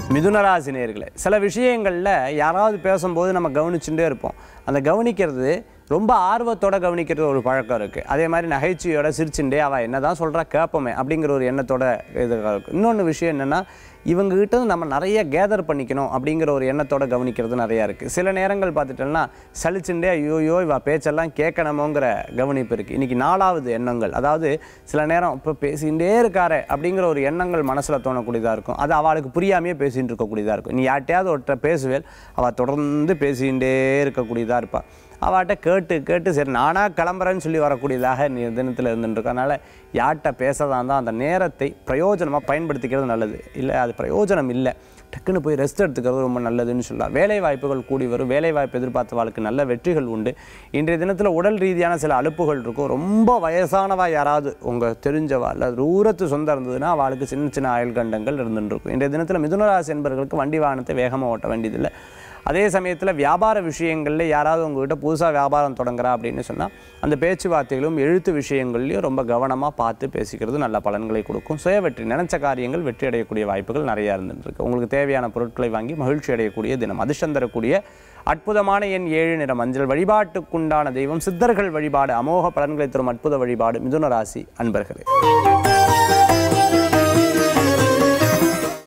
மிதுனராசி நேர்களே சில விஷயங்களில் யாராவது பேசும்போது நம்ம கவனிச்சுட்டே இருப்போம் அந்த கவனிக்கிறது ரொம்ப ஆர்வத்தோட கவனிக்கிறது ஒரு பழக்கம் இருக்குது அதே மாதிரி நகைச்சுவையோட சிரிச்சுட்டே அவள் என்ன தான் சொல்கிறா கேட்போமே அப்படிங்கிற ஒரு எண்ணத்தோட இது இருக்கும் இன்னொன்று விஷயம் என்னென்னா இவங்ககிட்ட இருந்து நம்ம நிறைய கேதர் பண்ணிக்கணும் அப்படிங்கிற ஒரு எண்ணத்தோட கவனிக்கிறது நிறையா இருக்குது சில நேரங்கள் பார்த்துட்டோம்னா சலிச்சுட்டே ஐயோயோ இவ பேச்செல்லாம் கேட்கணுமோங்கிற கவனிப்பு இருக்குது இன்றைக்கி நாலாவது எண்ணங்கள் அதாவது சில நேரம் இப்போ பேசிகிட்டே இருக்காரே அப்படிங்கிற ஒரு எண்ணங்கள் மனசில் தோணக்கூடியதாக இருக்கும் அது அவளுக்கு புரியாமையே பேசிகிட்டு இருக்கக்கூடியதாக இருக்கும் நீ யார்ட்டையாவது ஒருத்தர் பேசுவேல் அவள் தொடர்ந்து பேசிகிட்டே இருக்கக்கூடியதாக இருப்பாள் அவட்ட கேட்டு கேட்டு சரி நானாக கிளம்புறேன்னு சொல்லி வரக்கூடியதாக நீ தினத்தில் இருந்துட்டு அதனால் யார்கிட்ட பேசதான் இருந்தால் அந்த நேரத்தை பிரயோஜனமாக பயன்படுத்திக்கிறது நல்லது இல்லை அது பிரயோஜனம் இல்லை டக்குன்னு போய் ரெஸ்ட் எடுத்துக்கிறது ரொம்ப நல்லதுன்னு சொல்லலாம் வேலை வாய்ப்புகள் கூடி வரும் வேலை வாய்ப்பு எதிர்பார்த்தவாளுக்கு நல்ல வெற்றிகள் உண்டு இன்றைய தினத்தில் உடல் ரீதியான சில அலுப்புகள் இருக்கும் ரொம்ப வயசானவா யாராவது உங்கள் தெரிஞ்சவா இல்லை தூரத்து சொந்தம் இருந்ததுன்னா அவளுக்கு சின்ன சின்ன ஆயுள் கண்டங்கள் இருந்துட்டு இருக்கும் இன்றைய தினத்தில் மிதுனராசி என்பவர்களுக்கு வண்டி வாகனத்தை வேகமாக ஓட்ட வேண்டியதில்லை அதே சமயத்தில் வியாபார விஷயங்களில் யாராவது உங்ககிட்ட புதுசாக வியாபாரம் தொடங்குறா அப்படின்னு சொன்னால் அந்த பேச்சுவார்த்தைகளும் எழுத்து விஷயங்கள்லையும் ரொம்ப கவனமாக பார்த்து பேசிக்கிறது நல்ல பலன்களை கொடுக்கும் சுய வெற்றி நினைச்ச காரியங்கள் வெற்றி அடையக்கூடிய வாய்ப்புகள் நிறையா இருந்துட்டு இருக்கு உங்களுக்கு தேவையான பொருட்களை வாங்கி மகிழ்ச்சி அடையக்கூடிய தினம் அதிர்ஷ்டம் தரக்கூடிய அற்புதமான எண் ஏழு நிற மஞ்சள் வழிபாட்டுக்குண்டான தெய்வம் சித்தர்கள் வழிபாடு அமோக பலன்களை தரும் அற்புத வழிபாடு மிதுன ராசி அன்பர்களே